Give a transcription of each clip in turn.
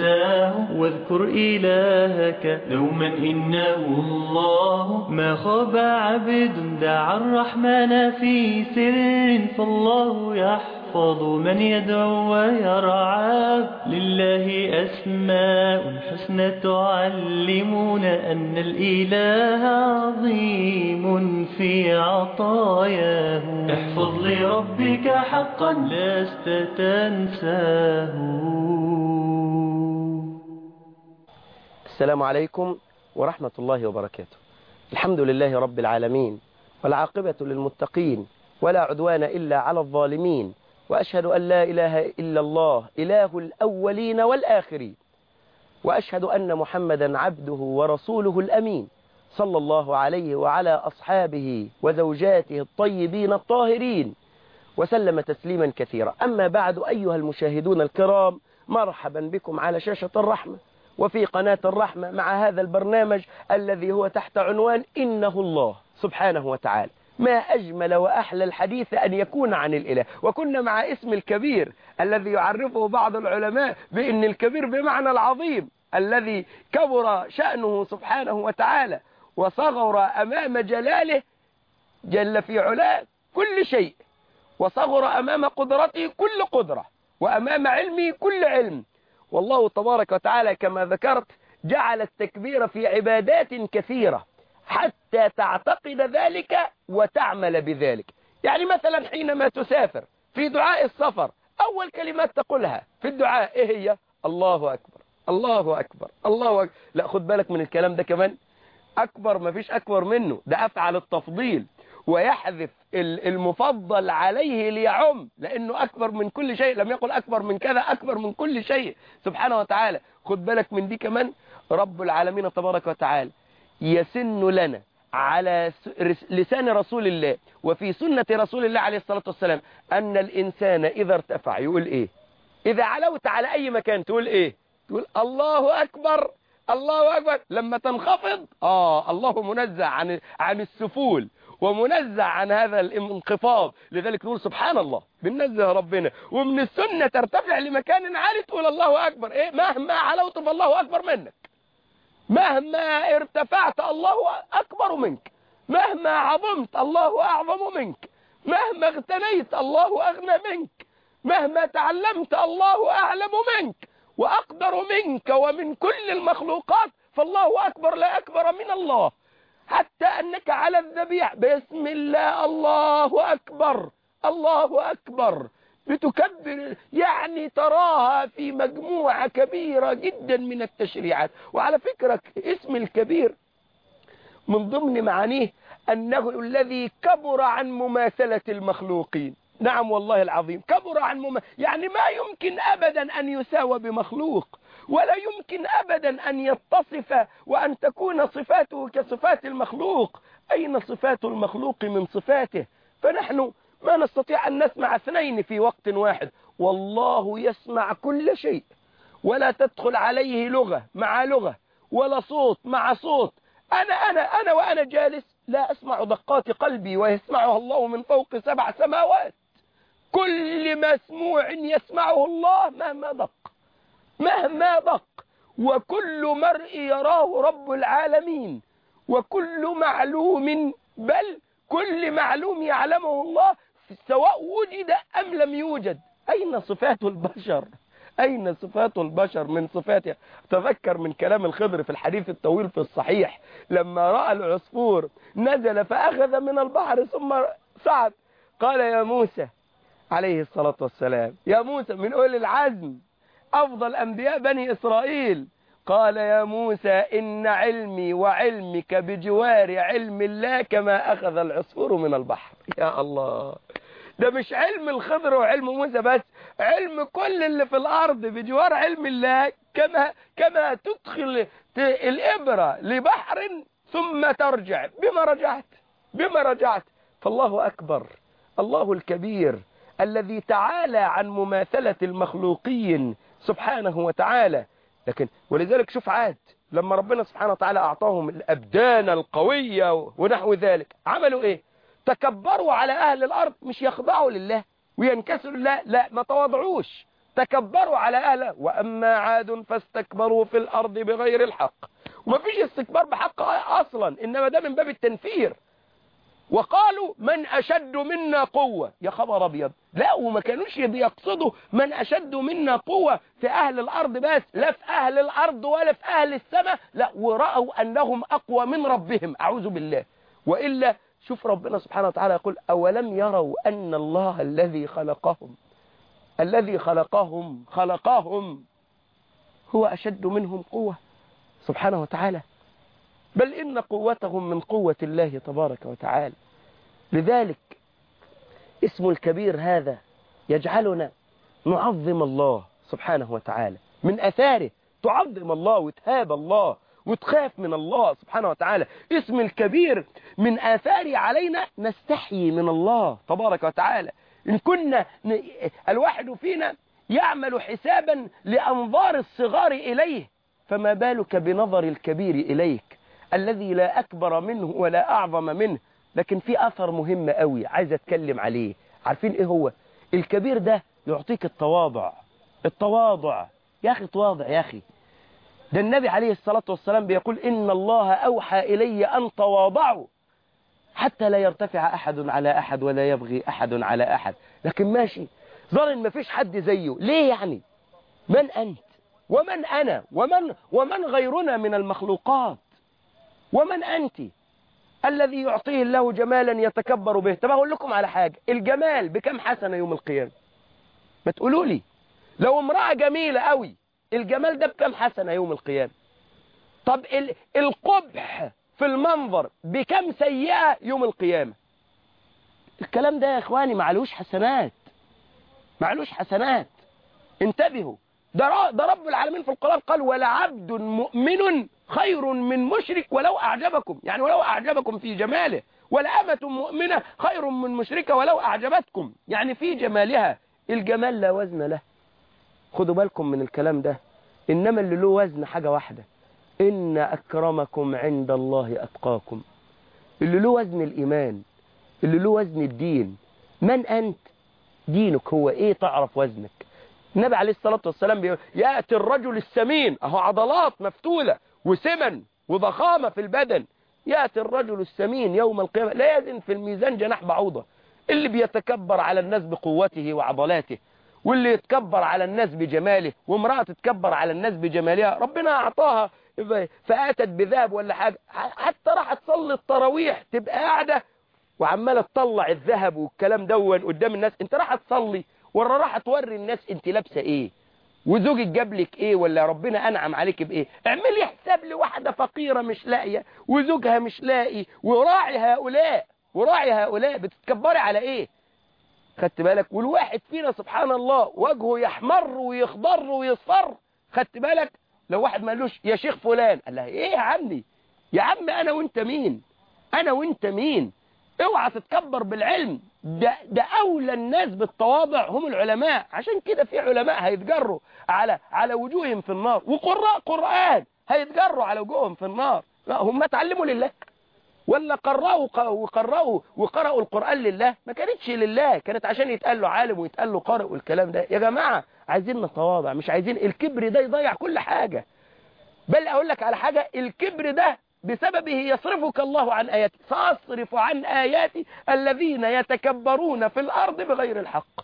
تنساه واذكر إلهك دوما إنه الله ما خاب عبد دعا الرحمن في سر فالله يحفظ من يدعو ويرعاه لله أسماء حسنى تعلمنا أن الإله عظيم في عطاياه احفظ لربك حقا لست تنساه السلام عليكم ورحمة الله وبركاته الحمد لله رب العالمين والعاقبة للمتقين ولا عدوان إلا على الظالمين وأشهد أن لا إله إلا الله إله الأولين والآخرين وأشهد أن محمدا عبده ورسوله الأمين صلى الله عليه وعلى أصحابه وزوجاته الطيبين الطاهرين وسلم تسليما كثيرا أما بعد أيها المشاهدون الكرام مرحبا بكم على شاشة الرحمة وفي قناة الرحمة مع هذا البرنامج الذي هو تحت عنوان إنه الله سبحانه وتعالى ما أجمل وأحلى الحديث أن يكون عن الإله وكنا مع اسم الكبير الذي يعرفه بعض العلماء بأن الكبير بمعنى العظيم الذي كبر شأنه سبحانه وتعالى وصغر أمام جلاله جل في علاه كل شيء وصغر أمام قدرته كل قدرة وأمام علمه كل علم والله تبارك وتعالى كما ذكرت جعل التكبير في عبادات كثيرة حتى تعتقد ذلك وتعمل بذلك يعني مثلا حينما تسافر في دعاء السفر أول كلمات تقولها في الدعاء إيه هي الله أكبر الله أكبر الله أكبر لا خد بالك من الكلام ده كمان أكبر ما فيش أكبر منه ده أفعل التفضيل ويحذف المفضل عليه ليعم لأنه أكبر من كل شيء لم يقل أكبر من كذا أكبر من كل شيء سبحانه وتعالى خد بالك من دي كمان رب العالمين تبارك وتعالى يسن لنا على لسان رسول الله وفي سنة رسول الله عليه الصلاة والسلام أن الإنسان إذا ارتفع يقول إيه إذا علوت على أي مكان تقول إيه تقول الله أكبر الله أكبر لما تنخفض آه الله منزع عن عن السفول ومنزع عن هذا الانخفاض لذلك نقول سبحان الله بننزه ربنا ومن السنة ترتفع لمكان عالي تقول الله أكبر إيه مهما علوت فالله أكبر منك مهما ارتفعت الله أكبر منك مهما عظمت الله أعظم منك مهما اغتنيت الله أغنى منك مهما تعلمت الله أعلم منك وأقدر منك ومن كل المخلوقات فالله أكبر لا أكبر من الله حتى أنك على الذبيح بسم الله الله أكبر الله أكبر بتكبر يعني تراها في مجموعة كبيرة جدا من التشريعات وعلى فكرة اسم الكبير من ضمن معانيه أنه الذي كبر عن مماثلة المخلوقين نعم والله العظيم كبر عن مماثلة يعني ما يمكن أبدا أن يساوى بمخلوق ولا يمكن أبدا أن يتصف وأن تكون صفاته كصفات المخلوق أين صفات المخلوق من صفاته فنحن ما نستطيع أن نسمع اثنين في وقت واحد والله يسمع كل شيء ولا تدخل عليه لغة مع لغة ولا صوت مع صوت أنا أنا أنا وأنا جالس لا أسمع دقات قلبي ويسمعها الله من فوق سبع سماوات كل مسموع يسمعه الله مهما دق مهما دق وكل مرء يراه رب العالمين وكل معلوم بل كل معلوم يعلمه الله سواء وجد أم لم يوجد أين صفات البشر أين صفات البشر من صفاتها تذكر من كلام الخضر في الحديث الطويل في الصحيح لما رأى العصفور نزل فأخذ من البحر ثم صعد قال يا موسى عليه الصلاة والسلام يا موسى من أولي العزم أفضل أنبياء بني إسرائيل قال يا موسى إن علمي وعلمك بجوار علم الله كما أخذ العصفور من البحر يا الله ده مش علم الخضر وعلم موسى بس علم كل اللي في الأرض بجوار علم الله كما كما تدخل الإبرة لبحر ثم ترجع بما رجعت بما رجعت فالله أكبر الله الكبير الذي تعالى عن مماثلة المخلوقين سبحانه وتعالى لكن ولذلك شوف عاد لما ربنا سبحانه وتعالى أعطاهم الأبدان القوية ونحو ذلك عملوا إيه تكبروا على أهل الأرض مش يخضعوا لله وينكسروا لله لا ما تواضعوش تكبروا على أهله وأما عاد فاستكبروا في الأرض بغير الحق وما فيش استكبار بحق أصلا إنما ده من باب التنفير وقالوا من أشد منا قوة يا خبر أبيض لا وما كانوش بيقصدوا من أشد منا قوة في أهل الأرض بس لا في أهل الأرض ولا في أهل السماء لا ورأوا أنهم أقوى من ربهم أعوذ بالله وإلا شوف ربنا سبحانه وتعالى يقول أولم يروا أن الله الذي خلقهم الذي خلقهم خلقهم هو أشد منهم قوة سبحانه وتعالى بل إن قوتهم من قوة الله تبارك وتعالى لذلك اسم الكبير هذا يجعلنا نعظم الله سبحانه وتعالى من أثاره تعظم الله وتهاب الله وتخاف من الله سبحانه وتعالى اسم الكبير من آثاره علينا نستحيي من الله تبارك وتعالى إن كنا الواحد فينا يعمل حسابا لأنظار الصغار إليه فما بالك بنظر الكبير إليك الذي لا أكبر منه ولا أعظم منه لكن في أثر مهم قوي عايز أتكلم عليه عارفين إيه هو الكبير ده يعطيك التواضع التواضع يا أخي تواضع يا أخي ده النبي عليه الصلاة والسلام بيقول إن الله أوحى إلي أن تواضعوا حتى لا يرتفع أحد على أحد ولا يبغي أحد على أحد لكن ماشي ظن ما فيش حد زيه ليه يعني من أنت ومن أنا ومن, ومن غيرنا من المخلوقات ومن أنت الذي يعطيه الله جمالا يتكبر به طب أقول لكم على حاجة الجمال بكم حسنة يوم القيامة ما تقولوا لي لو امرأة جميلة قوي الجمال ده بكم حسنة يوم القيامة طب القبح في المنظر بكم سيئة يوم القيامة الكلام ده يا إخواني معلوش حسنات معلوش حسنات انتبهوا ده ده رب العالمين في القرآن قال ولعبد مؤمن خير من مشرك ولو أعجبكم يعني ولو أعجبكم في جماله ولأمة مؤمنة خير من مشركة ولو أعجبتكم يعني في جمالها الجمال لا وزن له خدوا بالكم من الكلام ده إنما اللي له وزن حاجة واحدة إن أكرمكم عند الله أتقاكم اللي له وزن الإيمان اللي له وزن الدين من أنت دينك هو إيه تعرف وزنك النبي عليه الصلاة والسلام بيقول يأتي الرجل السمين أهو عضلات مفتولة وسمن وضخامة في البدن يأتي الرجل السمين يوم القيامة لا يزن في الميزان جناح بعوضة اللي بيتكبر على الناس بقوته وعضلاته واللي يتكبر على الناس بجماله وامرأة تتكبر على الناس بجمالها ربنا أعطاها فآتت بذهب ولا حاجة حتى راح تصلي التراويح تبقى قاعدة وعمالة تطلع الذهب والكلام دون قدام الناس انت راح تصلي ولا راح توري الناس انت لابسه ايه وزوجك جاب لك ايه ولا ربنا انعم عليك بايه اعملي حساب لواحده فقيره مش لاقيه وزوجها مش لاقي وراعي هؤلاء وراعي هؤلاء بتتكبري على ايه خدت بالك والواحد فينا سبحان الله وجهه يحمر ويخضر ويصفر خدت بالك لو واحد ما قالوش يا شيخ فلان قال لها ايه يا عمي يا عم انا وانت مين انا وانت مين اوعى تتكبر بالعلم ده, ده اولى الناس بالتواضع هم العلماء عشان كده في علماء هيتجروا على على وجوههم في النار وقراء قرآن هيتجروا على وجوههم في النار لا هم اتعلموا لله ولا قرأوا وقرأوا وقرأوا القرآن لله ما كانتش لله كانت عشان يتقال له عالم ويتقال له قارئ والكلام ده يا جماعة عايزين نتواضع مش عايزين الكبر ده يضيع كل حاجة بل اقول لك على حاجة الكبر ده بسببه يصرفك الله عن آياتي سأصرف عن آياتي الذين يتكبرون في الأرض بغير الحق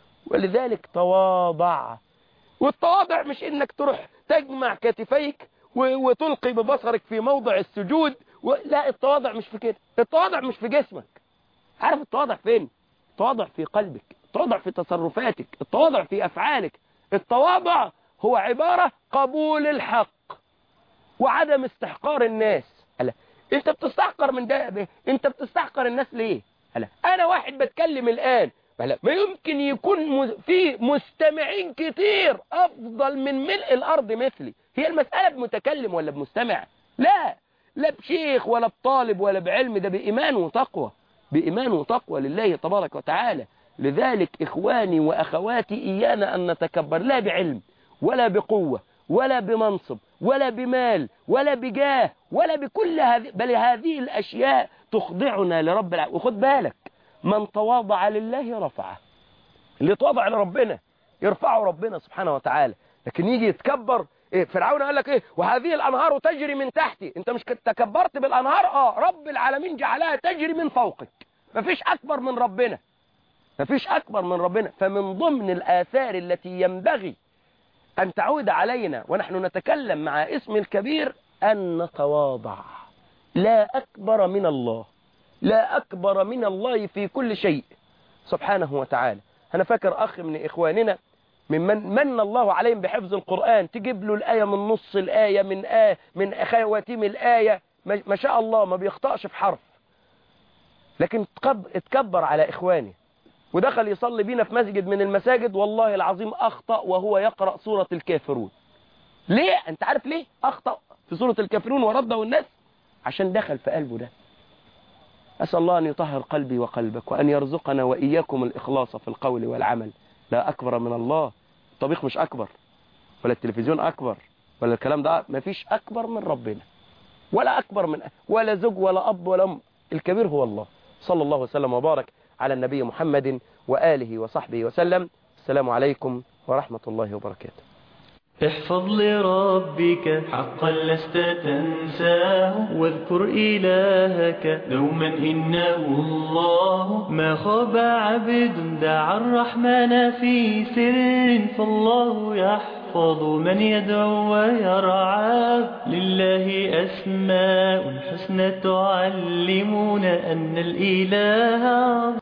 ولذلك تواضع والتواضع مش انك تروح تجمع كتفيك وتلقي ببصرك في موضع السجود و... لا التواضع مش في كده التواضع مش في جسمك عارف التواضع فين التواضع في قلبك التواضع في تصرفاتك التواضع في أفعالك التواضع هو عبارة قبول الحق وعدم استحقار الناس ألا انت بتستحقر من ده انت بتستحقر الناس ليه ألا انا واحد بتكلم الآن ألا ما يمكن يكون في مستمعين كتير افضل من ملء الارض مثلي هي المسألة بمتكلم ولا بمستمع لا لا بشيخ ولا بطالب ولا بعلم ده بإيمان وتقوى بإيمان وتقوى لله تبارك وتعالى لذلك إخواني وأخواتي إيانا أن نتكبر لا بعلم ولا بقوة ولا بمنصب ولا بمال ولا بجاه ولا بكل هذه بل هذه الأشياء تخضعنا لرب العالمين وخد بالك من تواضع لله رفعه اللي تواضع لربنا يرفعوا ربنا سبحانه وتعالى لكن يجي يتكبر إيه فرعون قال لك ايه وهذه الانهار تجري من تحتي انت مش تكبرت بالانهار اه رب العالمين جعلها تجري من فوقك مفيش اكبر من ربنا مفيش اكبر من ربنا فمن ضمن الاثار التي ينبغي ان تعود علينا ونحن نتكلم مع اسم الكبير ان نتواضع لا اكبر من الله لا اكبر من الله في كل شيء سبحانه وتعالى انا فاكر اخ من اخواننا ممن من الله عليهم بحفظ القرآن تجيب له الآية من نص الآية من آية من خواتيم الآية ما شاء الله ما بيخطأش في حرف لكن اتكبر على إخوانه ودخل يصلي بينا في مسجد من المساجد والله العظيم أخطأ وهو يقرأ سورة الكافرون ليه؟ أنت عارف ليه؟ أخطأ في سورة الكافرون ورده الناس عشان دخل في قلبه ده أسأل الله أن يطهر قلبي وقلبك وأن يرزقنا وإياكم الإخلاص في القول والعمل لا أكبر من الله الطبيخ مش أكبر ولا التلفزيون أكبر ولا الكلام ده مفيش أكبر من ربنا ولا أكبر من ولا زوج ولا أب ولا أم الكبير هو الله صلى الله وسلم وبارك على النبي محمد وآله وصحبه وسلم السلام عليكم ورحمة الله وبركاته احفظ لربك حقا لست تنساه واذكر إلهك دوما إنه الله ما خاب عبد دعا الرحمن في سر فالله يحفظ من يدعو ويرعاه لله أسماء حسنى تعلمون أن الإله